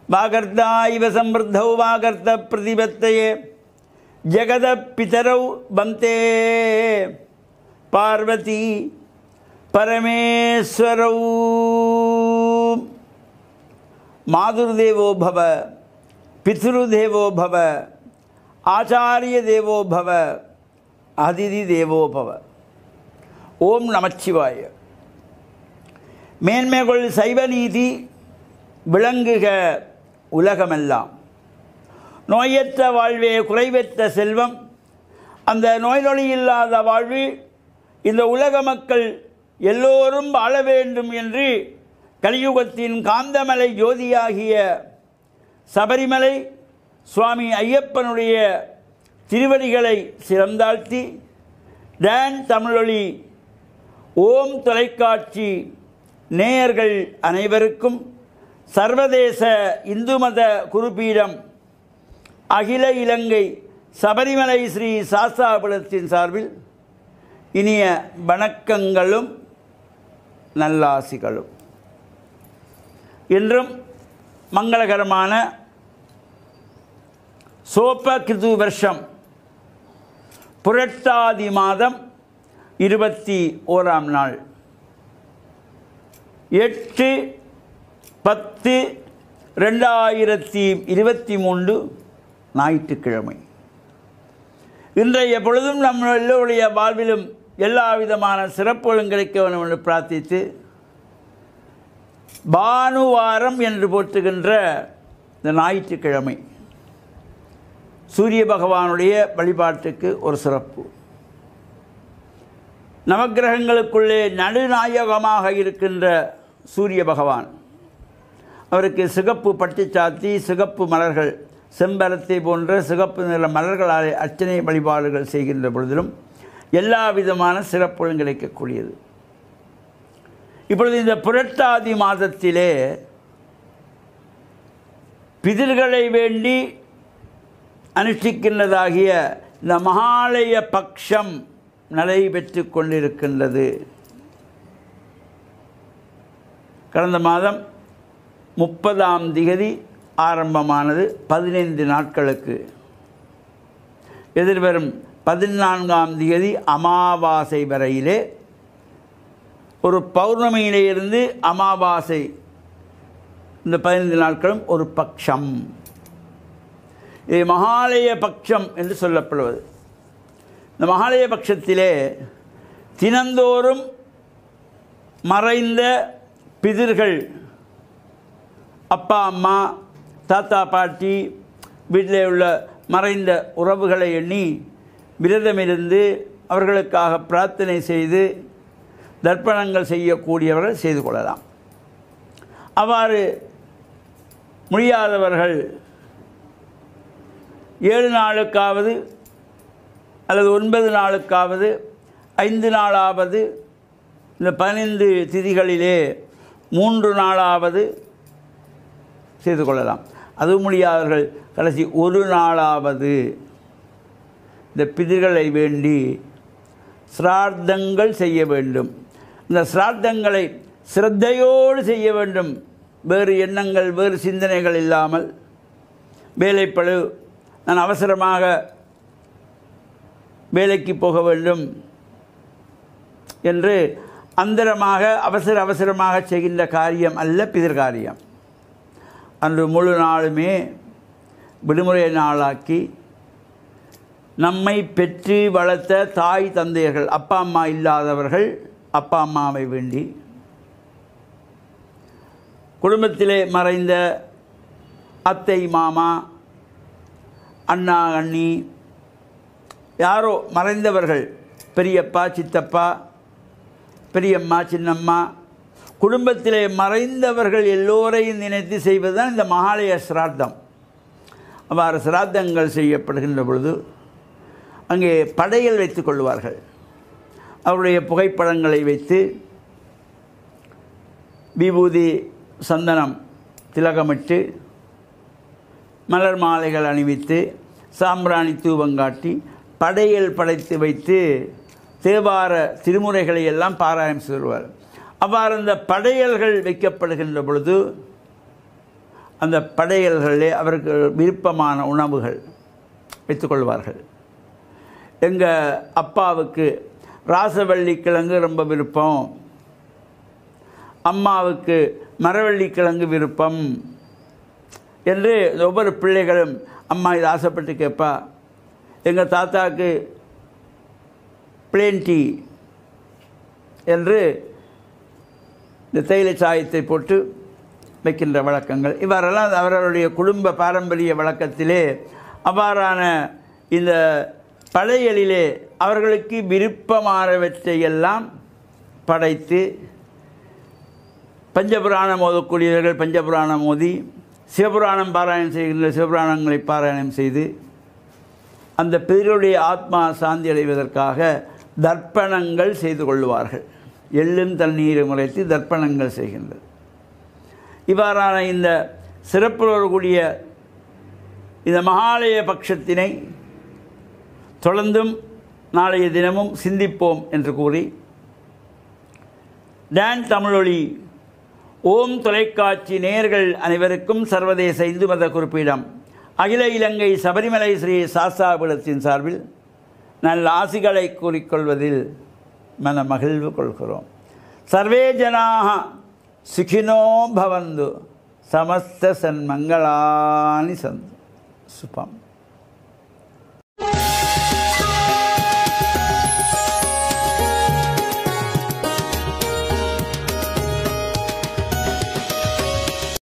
வாகர்த்தா இவ சம்பிருத்தௌ வாகர்த்த பிரதிபத்தையே ஜெகத பிதரௌ வந்தே பார்வதி பரமேஸ்வரௌ மாதுர்தேவோ பவ பித்ருதேவோ பவ ஆச்சாரிய தேவோ பவ அதிதி தேவோ பவ ஓம் நமச்சிவாய மேன்மைகள் சைவ நீதி விளங்குக உலகமெல்லாம் நோயற்ற வாழ்வே குறைவற்ற செல்வம் அந்த நோய் நொடி இல்லாத வாழ்வு இந்த உலக மக்கள் எல்லோரும் வாழ வேண்டும் என்று கலியுகத்தின் காந்தமலை ஜோதியாகிய சபரிமலை சுவாமி ஐயப்பனுடைய திருவடிகளை சிறந்தாழ்த்தி டான் தமிழொலி ஓம் தொலைக்காட்சி நேயர்கள் அனைவருக்கும் சர்வதேச இந்து மத குருபீடம் அகில இலங்கை சபரிமலை ஸ்ரீ சாஸ்தாபுரத்தின் சார்பில் இனிய வணக்கங்களும் நல்லாசிகளும் இன்றும் மங்களகரமான சோப கிருது வருஷம் புரட்டாதி மாதம் இருபத்தி ஓராம் நாள் எட்டு பத்து ரெண்டாயிரத்தி இருபத்தி மூன்று ஞாயிற்றுக்கிழமை இன்றைய பொழுதும் நம்ம எல்லோருடைய வாழ்விலும் எல்லா விதமான சிறப்புகளும் கிடைக்க வேண்டும் என்று பிரார்த்தித்து பானுவாரம் என்று போற்றுகின்ற இந்த ஞாயிற்றுக்கிழமை சூரிய பகவானுடைய வழிபாட்டுக்கு ஒரு சிறப்பு நவக்கிரகங்களுக்குள்ளே நடுநாயகமாக இருக்கின்ற சூரிய பகவான் அவருக்கு சிகப்பு பட்டு சாத்தி சிகப்பு மலர்கள் செம்பரத்தை போன்ற சிகப்பு நிற மலர்களாலே அர்ச்சனை வழிபாடுகள் செய்கின்ற பொழுதிலும் எல்லா விதமான சிறப்புகளும் கிடைக்கக்கூடியது இப்பொழுது இந்த புரட்டாதி மாதத்திலே பிதிர்களை வேண்டி அனுஷ்டிக்கின்றதாகிய இந்த மகாலய பக்ஷம் நடைபெற்று கொண்டிருக்கின்றது கடந்த மாதம் முப்பதாம் திகதி ஆரம்பமானது பதினைந்து நாட்களுக்கு எதிர்வரும் பதினான்காம் திகதி அமாவாசை வரையிலே ஒரு பௌர்ணமியிலிருந்து அமாவாசை இந்த பதினைந்து நாட்களும் ஒரு பக்ஷம் இது மகாலய பட்சம் என்று சொல்லப்படுவது இந்த மகாலய பட்சத்திலே தினந்தோறும் மறைந்த பிதிர்கள் அப்பா அம்மா தாத்தா பாட்டி வீட்டில் உள்ள மறைந்த உறவுகளை எண்ணி விரதமிருந்து அவர்களுக்காக பிரார்த்தனை செய்து தர்ப்பணங்கள் செய்யக்கூடியவர்கள் செய்து கொள்ளலாம் அவ்வாறு முடியாதவர்கள் ஏழு நாளுக்காவது அல்லது ஒன்பது நாளுக்காவது ஐந்து நாளாவது இந்த பதினைந்து திதிகளிலே மூன்று நாளாவது செய்து கொள்ளலாம் அது முடியாதவர்கள் கடைசி ஒரு நாளாவது இந்த பிதிர்களை வேண்டி சிரார்த்தங்கள் செய்ய வேண்டும் இந்த சிரார்த்தங்களை சிரத்தையோடு செய்ய வேண்டும் வேறு எண்ணங்கள் வேறு சிந்தனைகள் இல்லாமல் வேலைப்பழு நான் அவசரமாக வேலைக்கு போக வேண்டும் என்று அந்தரமாக அவசர அவசரமாக செய்கின்ற காரியம் அல்ல பிதிர்காரியம் அன்று முழு நாளுமே விடுமுறை நாளாக்கி நம்மை பெற்று வளர்த்த தாய் தந்தையர்கள் அப்பா அம்மா இல்லாதவர்கள் அப்பா அம்மாவை வேண்டி குடும்பத்திலே மறைந்த அத்தை மாமா அண்ணா அண்ணி யாரோ மறைந்தவர்கள் பெரியப்பா சித்தப்பா பெரியம்மா சின்னம்மா குடும்பத்திலே மறைந்தவர்கள் எல்லோரையும் நினைத்து செய்வதுதான் இந்த மகாலய சிரார்த்தம் அவ்வாறு சிராத்தங்கள் செய்யப்படுகின்ற பொழுது அங்கே படையல் வைத்துக் கொள்வார்கள் அவருடைய புகைப்படங்களை வைத்து விபூதி சந்தனம் திலகமிட்டு மலர் மாலைகள் அணிவித்து சாம்பிராணி தூபங்காட்டி படையல் படைத்து வைத்து தேவார திருமுறைகளை எல்லாம் பாராயணம் செய்வார் அவ்வாறு அந்த படையல்கள் வைக்கப்படுகின்ற பொழுது அந்த படையல்களிலே அவருக்கு விருப்பமான உணவுகள் வைத்துக்கொள்வார்கள் எங்கள் அப்பாவுக்கு ராசவள்ளி கிழங்கு ரொம்ப விருப்பம் அம்மாவுக்கு மரவள்ளி கிழங்கு விருப்பம் என்று ஒவ்வொரு பிள்ளைகளும் அம்மா இது ஆசைப்பட்டு கேட்பா எங்கள் தாத்தாவுக்கு பிளேன் டீ என்று இந்த தேயிலை சாயத்தை போட்டு வைக்கின்ற வழக்கங்கள் இவ்வாறெல்லாம் அவர்களுடைய குடும்ப பாரம்பரிய வழக்கத்திலே அவ்வாறான இந்த படையலிலே அவர்களுக்கு விருப்பமானவற்றையெல்லாம் படைத்து பஞ்சபுராணம் ஓதக்கூடியவர்கள் பஞ்சபுராணம் ஓதி சிவபுராணம் பாராயணம் செய்கின்ற சிவபுராணங்களை பாராயணம் செய்து அந்த பிறருடைய ஆத்மா சாந்தி அடைவதற்காக தர்ப்பணங்கள் செய்து கொள்வார்கள் எள்ளும் தண்ணீரை முறைத்து தர்ப்பணங்கள் செய்கின்றது இவ்வாறான இந்த சிறப்புடன் கூடிய இந்த மகாலய பட்சத்தினை தொடர்ந்தும் நாளைய தினமும் சிந்திப்போம் என்று கூறி டான் தமிழொலி ஓம் தொலைக்காட்சி நேயர்கள் அனைவருக்கும் சர்வதேச இந்து மத குறிப்பிடம் அகில இலங்கை சபரிமலை ஸ்ரீ சாஸ்தாபுரத்தின் சார்பில் நல்ல ஆசிகளை கூறிக்கொள்வதில் மன மகிழ்வு கொள்கிறோம் சர்வே ஜனாக சுகினோ பவந்து சமஸ்த சன்மங்களானி சந்து சுபம்